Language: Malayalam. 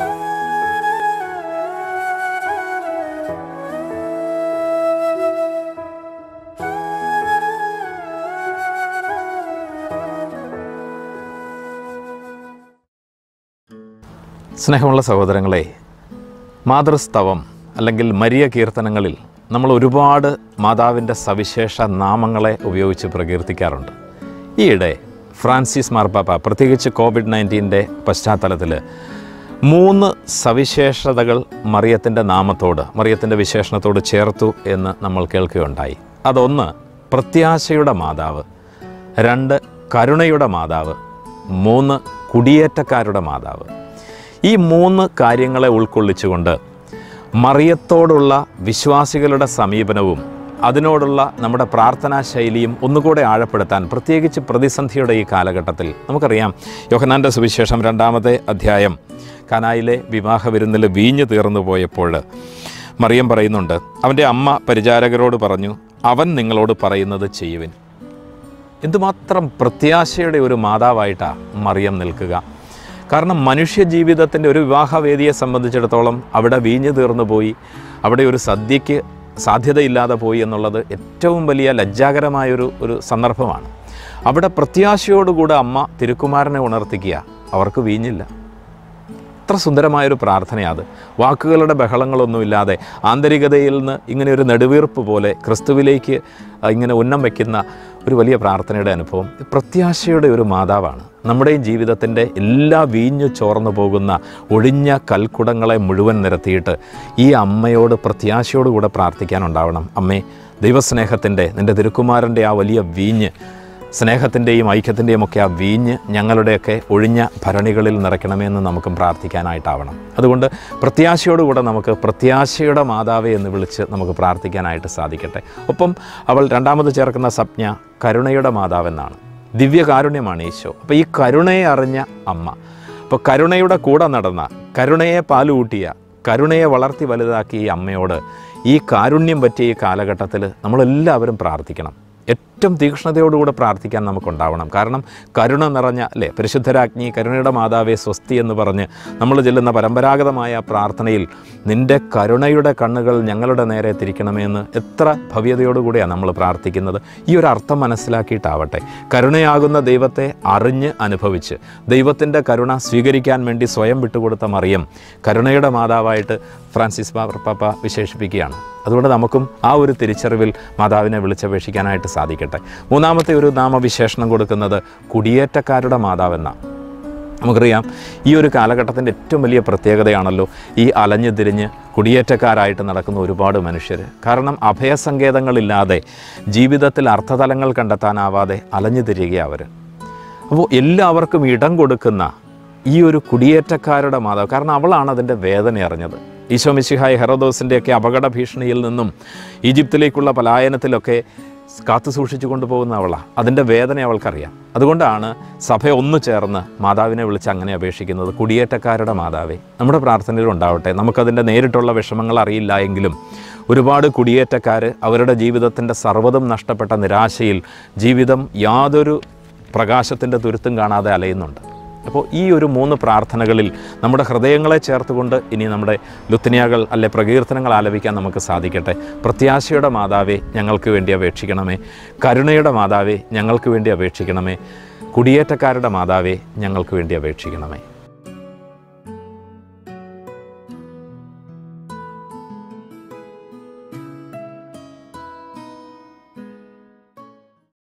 സ്നേഹമുള്ള സഹോദരങ്ങളെ മാതൃസ്തവം അല്ലെങ്കിൽ മരിയ കീർത്തനങ്ങളിൽ നമ്മൾ ഒരുപാട് മാതാവിൻ്റെ സവിശേഷ നാമങ്ങളെ ഉപയോഗിച്ച് പ്രകീർത്തിക്കാറുണ്ട് ഈയിടെ ഫ്രാൻസിസ് മാർപ്പാപ്പ പ്രത്യേകിച്ച് കോവിഡ് നയൻറ്റീൻ്റെ പശ്ചാത്തലത്തിൽ മൂന്ന് സവിശേഷതകൾ മറിയത്തിൻ്റെ നാമത്തോട് മറിയത്തിൻ്റെ വിശേഷണത്തോട് ചേർത്തു എന്ന് നമ്മൾ കേൾക്കുകയുണ്ടായി അതൊന്ന് പ്രത്യാശയുടെ മാതാവ് രണ്ട് കരുണയുടെ മാതാവ് മൂന്ന് കുടിയേറ്റക്കാരുടെ മാതാവ് ഈ മൂന്ന് കാര്യങ്ങളെ ഉൾക്കൊള്ളിച്ചുകൊണ്ട് മറിയത്തോടുള്ള വിശ്വാസികളുടെ സമീപനവും അതിനോടുള്ള നമ്മുടെ പ്രാർത്ഥനാ ശൈലിയും ഒന്നുകൂടെ ആഴപ്പെടുത്താൻ പ്രത്യേകിച്ച് പ്രതിസന്ധിയുടെ ഈ കാലഘട്ടത്തിൽ നമുക്കറിയാം യോഹനാൻ്റെ സുവിശേഷം രണ്ടാമത്തെ അധ്യായം കനായിലെ വിവാഹ വിരുന്നിൽ വീഞ്ഞു തീർന്നു പോയപ്പോൾ മറിയം പറയുന്നുണ്ട് അവൻ്റെ അമ്മ പരിചാരകരോട് പറഞ്ഞു അവൻ നിങ്ങളോട് പറയുന്നത് ചെയ്യുവിൻ എന്തുമാത്രം പ്രത്യാശയുടെ ഒരു മാതാവായിട്ടാണ് മറിയം നിൽക്കുക കാരണം മനുഷ്യ ജീവിതത്തിൻ്റെ ഒരു വിവാഹവേദിയെ സംബന്ധിച്ചിടത്തോളം അവിടെ വീഞ്ഞു തീർന്നു പോയി അവിടെ ഒരു സദ്യയ്ക്ക് സാധ്യതയില്ലാതെ പോയി എന്നുള്ളത് ഏറ്റവും വലിയ ലജ്ജാകരമായൊരു ഒരു സന്ദർഭമാണ് അവിടെ പ്രത്യാശയോടുകൂടെ അമ്മ തിരുക്കുമാരനെ ഉണർത്തിക്കുക അവർക്ക് വീഞ്ഞില്ല എത്ര സുന്ദരമായൊരു പ്രാർത്ഥനയാണ് വാക്കുകളുടെ ബഹളങ്ങളൊന്നുമില്ലാതെ ആന്തരികതയിൽ നിന്ന് ഇങ്ങനെ ഒരു നെടുവീർപ്പ് പോലെ ക്രിസ്തുവിലേക്ക് ആ, ഇങ്ങനെ ഉന്നം വയ്ക്കുന്ന ഒരു വലിയ പ്രാർത്ഥനയുടെ അനുഭവം ഇത് പ്രത്യാശയുടെ ഒരു മാതാവാണ് നമ്മുടെയും ജീവിതത്തിൻ്റെ എല്ലാ വീഞ്ഞു ചോർന്നു പോകുന്ന ഒഴിഞ്ഞ കൽക്കുടങ്ങളെ മുഴുവൻ നിരത്തിയിട്ട് ഈ അമ്മയോട് പ്രത്യാശയോടുകൂടെ പ്രാർത്ഥിക്കാനുണ്ടാവണം അമ്മേ ദൈവസ്നേഹത്തിൻ്റെ നിൻ്റെ തിരുക്കുമാരൻ്റെ ആ വലിയ വീഞ്ഞ് സ്നേഹത്തിൻ്റെയും ഐക്യത്തിൻ്റെയും ഒക്കെ ആ വീഞ്ഞ് ഞങ്ങളുടെയൊക്കെ ഒഴിഞ്ഞ ഭരണികളിൽ നിറയ്ക്കണമെന്ന് നമുക്കും പ്രാർത്ഥിക്കാനായിട്ടാവണം അതുകൊണ്ട് പ്രത്യാശയോടുകൂടെ നമുക്ക് പ്രത്യാശയുടെ മാതാവേ എന്ന് വിളിച്ച് നമുക്ക് പ്രാർത്ഥിക്കാനായിട്ട് സാധിക്കട്ടെ ഒപ്പം അവൾ രണ്ടാമത് ചേർക്കുന്ന സംജ്ഞ കരുണയുടെ മാതാവെന്നാണ് ദിവ്യകാരുണ്യമാണ് ഈശോ അപ്പോൾ ഈ കരുണയെ അറിഞ്ഞ അമ്മ അപ്പോൾ കരുണയുടെ കൂടെ നടന്ന കരുണയെ പാലുകൂട്ടിയ കരുണയെ വളർത്തി വലുതാക്കിയ ഈ അമ്മയോട് ഈ കാരുണ്യം പറ്റിയ ഈ കാലഘട്ടത്തിൽ നമ്മളെല്ലാവരും പ്രാർത്ഥിക്കണം ഏറ്റവും തീക്ഷ്ണതയോടുകൂടെ പ്രാർത്ഥിക്കാൻ നമുക്കുണ്ടാവണം കാരണം കരുണ നിറഞ്ഞ അല്ലേ പരിശുദ്ധരാജ്ഞി കരുണയുടെ മാതാവേ സ്വസ്തി എന്ന് പറഞ്ഞ് നമ്മൾ ചെല്ലുന്ന പരമ്പരാഗതമായ പ്രാർത്ഥനയിൽ നിൻ്റെ കരുണയുടെ കണ്ണുകൾ ഞങ്ങളുടെ നേരെ തിരിക്കണമെന്ന് എത്ര ഭവ്യതയോടുകൂടിയാണ് നമ്മൾ പ്രാർത്ഥിക്കുന്നത് ഈ ഒരു അർത്ഥം മനസ്സിലാക്കിയിട്ടാവട്ടെ കരുണയാകുന്ന ദൈവത്തെ അറിഞ്ഞ് അനുഭവിച്ച് ദൈവത്തിൻ്റെ കരുണ സ്വീകരിക്കാൻ വേണ്ടി സ്വയം വിട്ടുകൊടുത്ത മറിയം കരുണയുടെ മാതാവായിട്ട് ഫ്രാൻസിസ് പാപ്പ വിശേഷിപ്പിക്കുകയാണ് അതുകൊണ്ട് നമുക്കും ആ ഒരു തിരിച്ചറിവിൽ മാതാവിനെ വിളിച്ചപേക്ഷിക്കാനായിട്ട് സാധിക്കട്ടെ മൂന്നാമത്തെ ഒരു നാമവിശേഷണം കൊടുക്കുന്നത് കുടിയേറ്റക്കാരുടെ മാതാവെന്നാണ് നമുക്കറിയാം ഈ ഒരു കാലഘട്ടത്തിൻ്റെ ഏറ്റവും വലിയ പ്രത്യേകതയാണല്ലോ ഈ അലഞ്ഞു തിരിഞ്ഞ് കുടിയേറ്റക്കാരായിട്ട് നടക്കുന്ന ഒരുപാട് മനുഷ്യർ കാരണം അഭയസങ്കേതങ്ങളില്ലാതെ ജീവിതത്തിൽ അർത്ഥതലങ്ങൾ കണ്ടെത്താനാവാതെ അലഞ്ഞു തിരികെ അവർ അപ്പോൾ എല്ലാവർക്കും ഇടം കൊടുക്കുന്ന ഈ ഒരു കുടിയേറ്റക്കാരുടെ മാതാവ് കാരണം അവളാണ് അതിൻ്റെ വേദന അറിഞ്ഞത് ഈശോ മിശിഹായ് ഹെറോദോസിൻ്റെയൊക്കെ അപകട ഭീഷണിയിൽ നിന്നും ഈജിപ്തിലേക്കുള്ള പലായനത്തിലൊക്കെ കാത്തു സൂക്ഷിച്ചു കൊണ്ടുപോകുന്ന അവളാണ് അതിൻ്റെ വേദന അവൾക്കറിയാം അതുകൊണ്ടാണ് സഭ ഒന്നു ചേർന്ന് മാതാവിനെ വിളിച്ച് അങ്ങനെ അപേക്ഷിക്കുന്നത് കുടിയേറ്റക്കാരുടെ മാതാവേ നമ്മുടെ പ്രാർത്ഥനയിൽ ഉണ്ടാവട്ടെ നമുക്കതിൻ്റെ നേരിട്ടുള്ള വിഷമങ്ങൾ അറിയില്ല എങ്കിലും ഒരുപാട് കുടിയേറ്റക്കാർ അവരുടെ ജീവിതത്തിൻ്റെ സർവ്വതും നഷ്ടപ്പെട്ട നിരാശയിൽ ജീവിതം യാതൊരു പ്രകാശത്തിൻ്റെ തുരുത്തും കാണാതെ അലയുന്നുണ്ട് അപ്പോൾ ഈ ഒരു മൂന്ന് പ്രാർത്ഥനകളിൽ നമ്മുടെ ഹൃദയങ്ങളെ ചേർത്തുകൊണ്ട് ഇനി നമ്മുടെ ലുത്തിനിയകൾ അല്ലെ പ്രകീർത്തനങ്ങൾ ആലപിക്കാൻ നമുക്ക് സാധിക്കട്ടെ പ്രത്യാശയുടെ മാതാവേ ഞങ്ങൾക്ക് വേണ്ടി അപേക്ഷിക്കണമേ കരുണയുടെ മാതാവേ ഞങ്ങൾക്ക് വേണ്ടി അപേക്ഷിക്കണമേ കുടിയേറ്റക്കാരുടെ മാതാവേ ഞങ്ങൾക്ക് വേണ്ടി അപേക്ഷിക്കണമേ